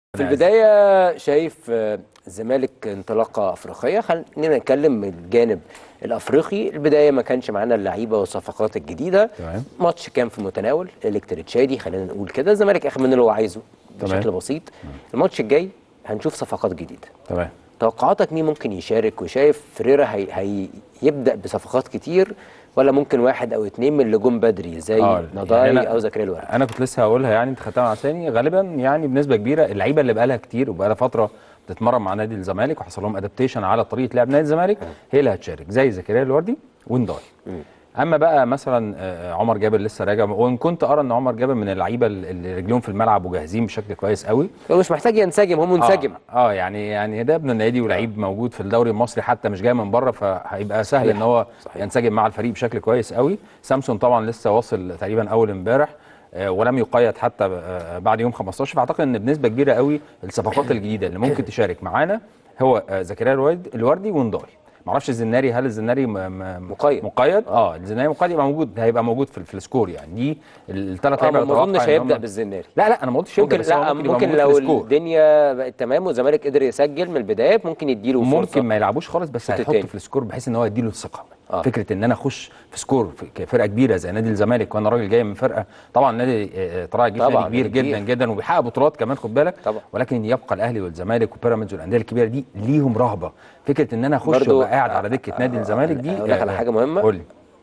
في البداية شايف آه، الزمالك انطلاقة أفريقية خلينا نتكلم من الجانب الأفريقي البداية ما كانش معانا اللعيبة والصفقات الجديدة تمام. ماتش كان في متناول الكتريتشادي خلينا نقول كده الزمالك أخذ منه اللي هو عايزه تمام. بشكل بسيط الماتش الجاي هنشوف صفقات جديدة تمام توقعاتك مين ممكن يشارك وشايف فريرا هي... هيبدأ بصفقات كتير ولا ممكن واحد أو اتنين من اللي جم بدري زي آه، نضاي يعني أنا- أو زكريا الورد انا كنت لسه هقولها يعني انت خدتها مع ثاني غالبا يعني بنسبه كبيره اللعيبه اللي بقالها كتير وبقالها فتره بتتمرن مع نادي الزمالك وحصل لهم ادابتيشن على طريقه لعب نادي الزمالك هي اللي هتشارك زي زكريا الوردي ونداي اما بقى مثلا آه، عمر جابر لسه راجع وان كنت ارى ان عمر جابر من اللعيبه اللي رجلهم في الملعب وجاهزين بشكل كويس قوي هو مش محتاج ينسجم هو منسجم اه, آه يعني يعني ده ابن النادي ولعيب موجود في الدوري المصري حتى مش جاي من بره فهيبقى سهل صحيح. ان هو صحيح. ينسجم مع الفريق بشكل كويس قوي سامسون طبعا لسه واصل تقريبا اول امبارح آه، ولم يقيد حتى آه، بعد يوم 15 فاعتقد ان بنسبه كبيره قوي الصفقات الجديده اللي ممكن تشارك معانا هو آه، زكريا الوارد- الوردي ونداي معرفش الزناري هل الزناري م- م- مقيد. مقيد اه الزناري مقيد يبقى موجود هيبقى موجود في, في السكور يعني دي الثلاث اه لعيبه ما اللي اظنش أتوقع إن هيبدا هم- بالزناري لا لا انا ما قلتش يبدا ممكن بس هو لا ممكن, يبقى ممكن موجود لو في السكور. الدنيا بقت تمام والزمالك قدر يسجل من البدايه ممكن يديله فرصه ممكن ما يلعبوش خالص بس الشوط هيحطه التاني. في السكور بحيث ان هو يديله الثقه آه. آه. فكره ان انا اخش في سكور في كفرقه كبيره زي نادي الزمالك وانا راجل جاي من فرقه طبعا نادي آه، طلائع الجيش طبعاً، نادي كبير نادي جدا كبير. جدا وبيحقق بطولات كمان خد بالك طبعاً. ولكن يبقى الاهلي والزمالك وبيراميدز والانديه الكبيره دي ليهم رهبه فكره ان انا اخش برضو- وابقى قاعد على دكه نادي آه، الزمالك دي أقول لك على آه، حاجة مهمة. قول لي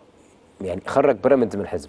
يعني خرج بيراميدز من الحزب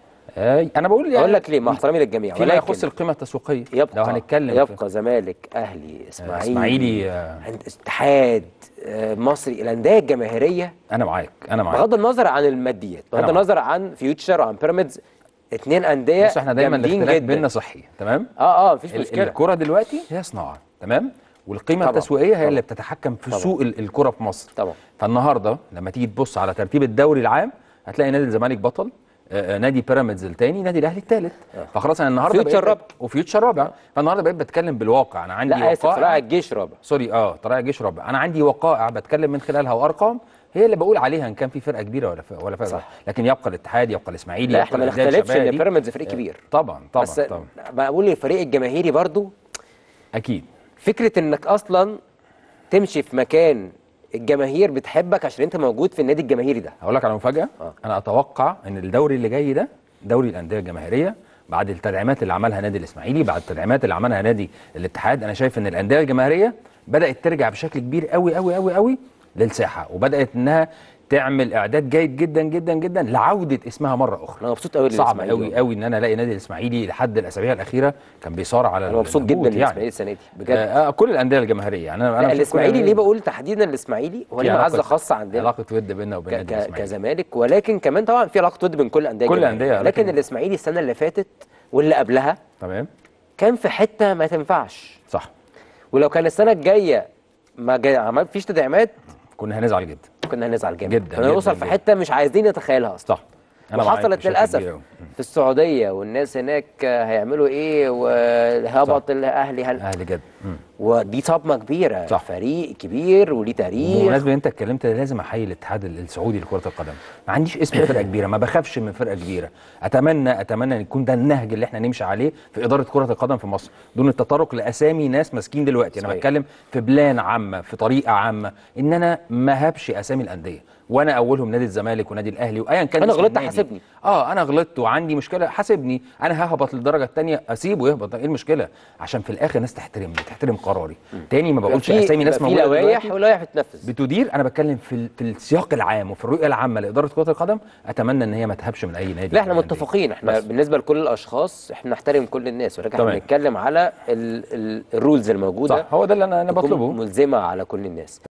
آه انا بقول يعني اقول لك ليه مع احترامي للجميع فيما ولكن يخص القيمه التسويقيه يبقى لو هنتكلم في- يبقى زمالك اهلي اسماعيلي إسماعيلي، آه. عند- اتحاد آه، مصري الانديه الجماهيريه انا معاك انا معاك بغض النظر عن الماديات بغض معاك. النظر عن فيوتشر وعن بيراميدز اتنين انديه بص احنا دايما جامدين الاختلاف جدا. بيننا صحي تمام اه اه مفيش ال- مشكله الكرة دلوقتي هي صناعة تمام والقيمة طبعاً. التسويقية هي طبعاً. اللي بتتحكم في طبعاً. سوق ال- الكرة في مصر طبعا فالنهارده لما تيجي تبص على ترتيب الدوري العام هتلاقي نادي الزمالك بطل آه، آه، نادي بيراميدز الثاني نادي الاهلي الثالث فخلاص انا النهارده فيوتشر بقيت- رابع. وفيوتشر رابع فالنهارده بقيت بتكلم بالواقع انا عندي لا اسف طلع وقائع الجيش رابع سوري اه طلائع الجيش رابع انا عندي وقائع بتكلم من خلالها وارقام هي اللي بقول عليها ان كان في فرقه كبيره ولا ف- ولا فرقه صح. لكن يبقى الاتحاد يبقى الاسماعيلي لا يبقى احنا ما الأندية نختلفش الشباب ان دي. بيراميدز فريق كبير طبعا طبعا بس طبعا بقول الفريق الجماهيري برضو اكيد فكره انك اصلا تمشي في مكان الجماهير بتحبك عشان انت موجود في النادي الجماهيري ده هقول لك على مفاجاه آه. انا اتوقع ان الدوري اللي جاي ده دوري الانديه الجماهيريه بعد التدعيمات اللي عملها نادي الاسماعيلي بعد التدعيمات اللي عملها نادي الاتحاد انا شايف ان الانديه الجماهيريه بدات ترجع بشكل كبير قوي قوي قوي قوي للساحه وبدات انها تعمل اعداد جيد جدا جدا جدا لعوده اسمها مره اخرى انا مبسوط قوي صعب للإسماعيلي قوي والله. قوي ان انا الاقي نادي الاسماعيلي لحد الاسابيع الاخيره كان بيصارع على انا مبسوط الهبوط جدا للاسماعيلي السنه دي بجد آه آه، كل الانديه الجماهيريه يعني انا لا انا الاسماعيلي ليه بقول تحديدا الاسماعيلي هو في ليه معزه علاقة- خاصه عندنا علاقه ود بيننا وبين ك- نادي ك- الاسماعيلي كزمالك ولكن كمان طبعا في علاقه ود بين كل الانديه كل الجماهيرية. الأندية، لكن لكن- الاسماعيلي السنه اللي فاتت واللي قبلها تمام كان في حته ما تنفعش صح ولو كان السنه الجايه ما جا- عمل فيش تدعيمات كنا هنزعل جدا كنا هنزعل جامد جداً، كنا جداً، نوصل في جداً. حته مش عايزين نتخيلها اصلا صح أنا معاك وحصلت بشكل للاسف كبير أوي. في السعوديه والناس هناك هيعملوا ايه وهبط الاهلي هل... اهلي جد مم. ودي صدمه كبيره صح. فريق كبير وليه تاريخ بمناسبه انت اتكلمت لازم احيي الاتحاد السعودي لكره القدم ما عنديش اسم فرقه كبيره ما بخافش من فرقه كبيره اتمنى اتمنى ان يكون ده النهج اللي احنا نمشي عليه في اداره كره القدم في مصر دون التطرق لاسامي ناس ماسكين دلوقتي انا صحيح. بتكلم في بلان عامه في طريقه عامه ان انا ما هبش اسامي الانديه وانا اولهم نادي الزمالك ونادي الاهلي وايا كان أنا اسم غلطت، النادي. حاسبني. اه انا غلطت وعندي مشكله حاسبني انا ههبط للدرجه الثانيه اسيبه يهبط ايه المشكله عشان في الاخر ناس تحترمني تحترم قراري تاني ما بقولش في- اسامي ناس في موجوده لوائح دلوقتي ولوائح بتنفذ بتدير انا بتكلم في ال- في السياق العام وفي الرؤيه العامه لاداره كره القدم اتمنى ان هي ما تهبش من اي نادي لا احنا من الأندية. متفقين احنا بس. بالنسبه لكل الاشخاص احنا نحترم كل الناس ولكن احنا تمام. بنتكلم على ال- ال- الرولز الموجوده صح هو ده اللي انا انا تكون بطلبه ملزمه على كل الناس